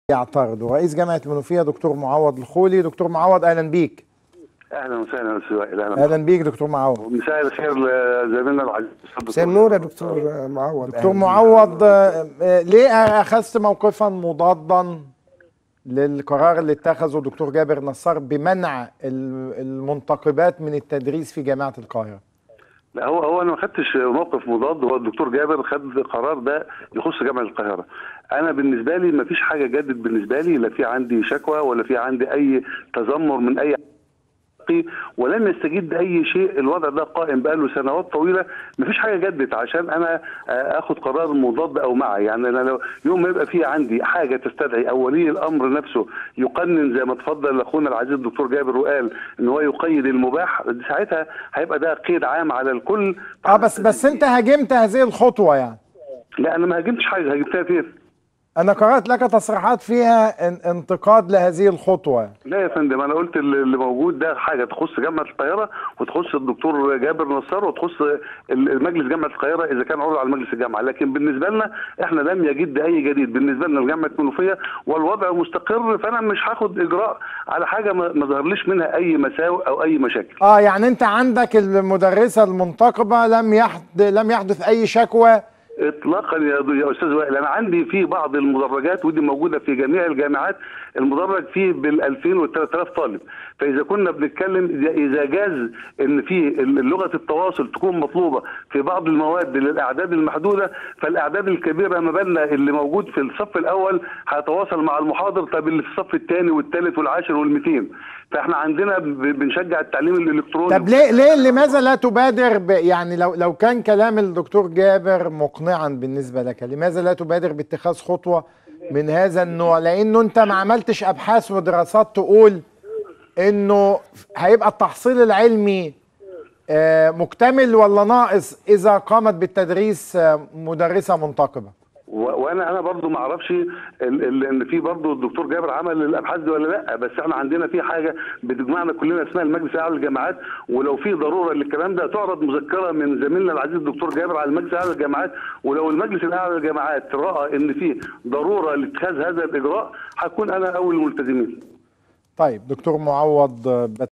يعترضوا رئيس جامعة المنوفية دكتور معوض الخولي دكتور معوض أهلا بيك اهلا وسهلا استاذ وائل اهلا أهلا بيك دكتور معوض مساء الخير لزميلنا العزيز مساء النور يا دكتور معوض دكتور معوض آه، آه، ليه أخذت موقفا مضادا للقرار اللي اتخذه دكتور جابر نصار بمنع ال- المنتقبات من التدريس في جامعة القاهرة لا هو هو انا ما خدتش موقف مضاد هو الدكتور جابر خد قرار ده يخص جامعه القاهره انا بالنسبه لي ما فيش حاجه جدت بالنسبه لي لا في عندي شكوى ولا في عندي اي تذمر من اي حقي ولم يستجد اي شيء الوضع ده قائم بقاله سنوات طويله مفيش حاجه جدت عشان انا آه، اخد قرار مضاد او مع يعني انا لو يوم ما يبقى في عندي حاجه تستدعي او ولي الامر نفسه يقنن زي ما تفضل اخونا العزيز الدكتور جابر وقال ان هو يقيد المباح ساعتها هيبقى ده قيد عام على الكل اه بس بس انت هاجمت هذه الخطوة يعني لا انا ما هاجمتش حاجه هاجمتها فين انا قرأت لك تصريحات فيها ان- انتقاد لهذه الخطوة لا يا فندم انا قلت اللي اللي موجود ده حاجه تخص جامعه القاهره وتخص الدكتور جابر نصار وتخص ال- مجلس جامعه القاهره اذا كان عضو على مجلس الجامعه لكن بالنسبه لنا احنا لم يجد اي جديد بالنسبه لنا لجامعه منوفيه والوضع مستقر فانا مش هاخد اجراء على حاجه ما ما ظهرليش منها اي مساوئ او اي مشاكل اه يعني انت عندك المدرسة المنتقبة لم يحدث لم يحدث اي شكوى اطلاقا يا يا استاذ وائل انا عندي في بعض المدرجات ودي موجوده في جميع الجامعات المدرج فيه بال 2000 وال 3000 طالب فاذا كنا بنتكلم اذا إذا جاز ان في لغه التواصل تكون مطلوبه في بعض المواد للاعداد المحدوده فالاعداد الكبيره ما بالنا اللي موجود في الصف الاول هيتواصل مع المحاضر طب اللي في الصف الثاني والثالث والعاشر وال200 فاحنا عندنا ب- بنشجع التعليم الالكتروني طب ليه ليه لماذا لا تبادر ب يعني لو لو كان كلام الدكتور جابر مقنعا بالنسبه لك لماذا لا تبادر باتخاذ خطوه من هذا النوع لانه انت ما عملتش ابحاث ودراسات تقول انه هيبقى التحصيل العلمي آه، مكتمل ولا ناقص اذا قامت بالتدريس آه، مدرسه منتقبه و- وانا انا برضو ما اعرفش ال- ال- ان في برضو الدكتور جابر عمل الابحاث دي ولا لا بس احنا عندنا في حاجه بتجمعنا كلنا اسمها المجلس الاعلى للجامعات ولو في ضروره للكلام ده تعرض مذكره من زميلنا العزيز الدكتور جابر على المجلس الاعلى للجامعات ولو المجلس الاعلى للجامعات راى ان في ضروره لاتخاذ هذا الاجراء هكون انا اول الملتزمين طيب دكتور معوض آه،